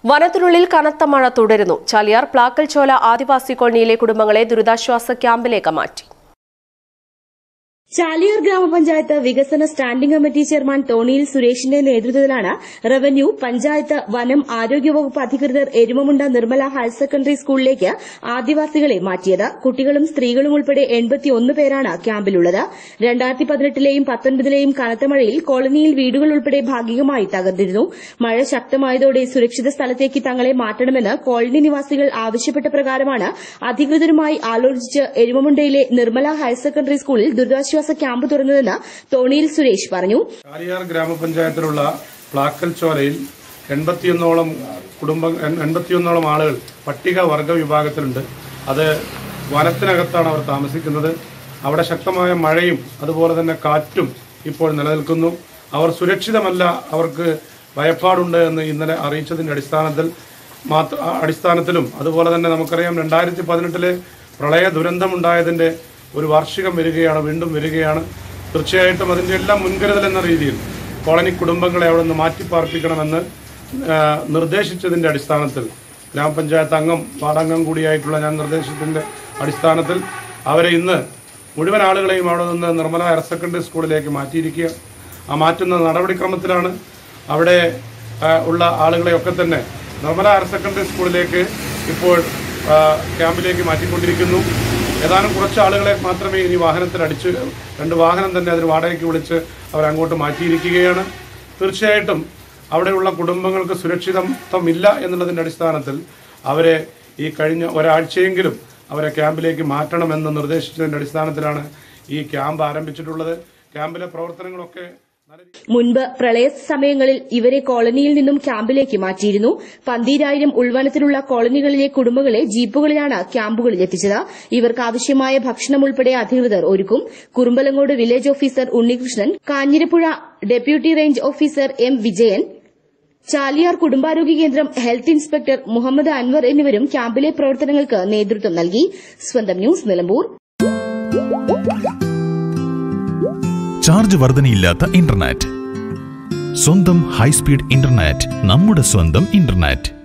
വനത്തിനുള്ളിൽ കനത്ത മഴ തുടരുന്നു ചാലിയാർ പ്ലാക്കൽ ചോല ആദിവാസി കോളനിയിലെ കുടുംബങ്ങളെ ദുരിതാശ്വാസ ക്യാമ്പിലേക്ക് മാറ്റി ചാലിയാർ ഗ്രാമപഞ്ചായത്ത് വികസന സ്റ്റാൻഡിംഗ് കമ്മിറ്റി ചെയർമാൻ തോണിയിൽ സുരേഷിന്റെ നേതൃത്വത്തിലാണ് റവന്യൂ പഞ്ചായത്ത് വനം ആരോഗ്യവകുപ്പ് അധികൃതർ എരുമമുണ്ട നിർമ്മല ഹയർ സെക്കൻഡറി സ്കൂളിലേക്ക് ആദിവാസികളെ മാറ്റിയത് കുട്ടികളും സ്ത്രീകളും ഉൾപ്പെടെ എൺപത്തിയൊന്ന് പേരാണ് ക്യാമ്പിലുള്ളത് രണ്ടായിരത്തി പതിനെട്ടിലെയും പത്തൊൻപതിലെയും കനത്ത മഴയിൽ കോളനിയിൽ വീടുകൾ ഉൾപ്പെടെ ഭാഗികമായി തകർന്നിരുന്നു മഴ ശക്തമായതോടെ സുരക്ഷിത സ്ഥലത്തേക്ക് തങ്ങളെ മാറ്റണമെന്ന് കോളനി നിവാസികൾ ആവശ്യപ്പെട്ട പ്രകാരമാണ് അധികൃതരുമായി ആലോചിച്ച് എരുമമുണ്ടയിലെ നിർമ്മല ഹയർ സെക്കൻഡറി സ്കൂളിൽ ദുരിതാശ്വാസ ക്യാമ്പ് തുറന്നതെന്ന് തോണിയിൽ സുരേഷ് പറഞ്ഞു ചാലിയാർ ഗ്രാമപഞ്ചായത്തിലുള്ള പ്ലാക്കൽ ചോലയിൽ എൺപത്തിയൊന്നോളം കുടുംബ എൺപത്തിയൊന്നോളം ആളുകൾ പട്ടിക വർഗ വിഭാഗത്തിലുണ്ട് അത് വനത്തിനകത്താണ് അവർ താമസിക്കുന്നത് അവിടെ ശക്തമായ മഴയും അതുപോലെ തന്നെ കാറ്റും ഇപ്പോൾ നിലനിൽക്കുന്നു അവർ സുരക്ഷിതമല്ല അവർക്ക് ഭയപ്പാടുണ്ട് എന്ന് ഇന്നലെ അറിയിച്ചതിന്റെ അടിസ്ഥാനത്തിൽ മാത്ര അടിസ്ഥാനത്തിലും അതുപോലെ തന്നെ നമുക്കറിയാം രണ്ടായിരത്തി പതിനെട്ടിലെ പ്രളയ ദുരന്തമുണ്ടായതിന്റെ ഒരു വാർഷികം വരികയാണ് വീണ്ടും വരികയാണ് തീർച്ചയായിട്ടും അതിന്റെ എല്ലാം മുൻകരുതൽ എന്ന രീതിയിൽ കോളനി കുടുംബങ്ങളെ അവിടെ നിന്ന് മാറ്റിപ്പാർപ്പിക്കണമെന്ന് ആ, നിർദ്ദേശിച്ചതിന്റെ അടിസ്ഥാനത്തിൽ ഗ്രാമപഞ്ചായത്ത് അംഗം വാർഡംഗം കൂടിയായിട്ടുള്ള ഞാൻ നിർദ്ദേശത്തിന്റെ അടിസ്ഥാനത്തിൽ അവരെ ഇന്ന് മുഴുവൻ ആളുകളെയും അവിടെ നിന്ന് നിർമ്മല ഹയർ സെക്കൻഡറി സ്കൂളിലേക്ക് മാറ്റിയിരിക്കുക ആ മാറ്റുന്ന നടപടിക്രമത്തിലാണ് അവിടെ ആ, ഉള്ള ആളുകളെയൊക്കെ തന്നെ നിർമ്മല ഹയർ സെക്കൻഡറി സ്കൂളിലേക്ക് ഇപ്പോൾ ആ, ക്യാമ്പിലേക്ക് മാറ്റിക്കൊണ്ടിരിക്കുന്നു ഏതാനും കുറച്ച് ആളുകളെ മാത്രമേ ഇനി വാഹനത്തിൽ അടിച്ച് രണ്ട് വാഹനം തന്നെ അതിന് വാടകയ്ക്ക് വിളിച്ച് അവർ അങ്ങോട്ട് മാറ്റിയിരിക്കുകയാണ് തീർച്ചയായിട്ടും അവിടെയുള്ള കുടുംബങ്ങൾക്ക് സുരക്ഷിതത്വമില്ല എന്നുള്ളതിന്റെ അടിസ്ഥാനത്തിൽ അവരെ ഈ കഴിഞ്ഞ ഒരാഴ്ചയെങ്കിലും അവരെ ക്യാമ്പിലേക്ക് മാറ്റണമെന്ന് നിർദ്ദേശിച്ചതിന്റെ അടിസ്ഥാനത്തിലാണ് ഈ ക്യാമ്പ് ആരംഭിച്ചിട്ടുള്ളത് ക്യാമ്പിലെ പ്രവർത്തനങ്ങളൊക്കെ നല്ല രീതിയിൽ മുൻപ് പ്രളയ സമയങ്ങളിൽ ഇവരെ കോളനിയിൽ നിന്നും ക്യാമ്പിലേക്ക് മാറ്റിയിരുന്നു പന്തീരായിരം ഉൾവനത്തിലുള്ള കോളനികളിലെ കുടുംബങ്ങളെ ജീപ്പുകളിലാണ് ക്യാമ്പുകളിൽ എത്തിച്ചത് ഇവർക്ക് ആവശ്യമായ ഭക്ഷണം ഉൾപ്പെടെ അധികൃതർ ഒരുക്കും Kurumbalangode village officer Unnikrishnan Kanjirapuzha deputy range officer M Vijayan Chaliyar കുടുംബാരോഗ്യ കേന്ദ്രം ഹെൽത്ത് ഇൻസ്പെക്ടർ മുഹമ്മദ് അൻവർ എന്നിവരും ക്യാമ്പിലെ പ്രവർത്തനങ്ങൾക്ക് നേതൃത്വം നൽകി സ്വന്തം ന്യൂസ് നിലമ്പൂർ ചാർജ് വർധനയില്ലാത്ത ഇന്റർനെറ്റ് സ്വന്തം ഹൈസ്പീഡ് ഇന്റർനെറ്റ് നമ്മുടെ സ്വന്തം ഇന്റർനെറ്റ്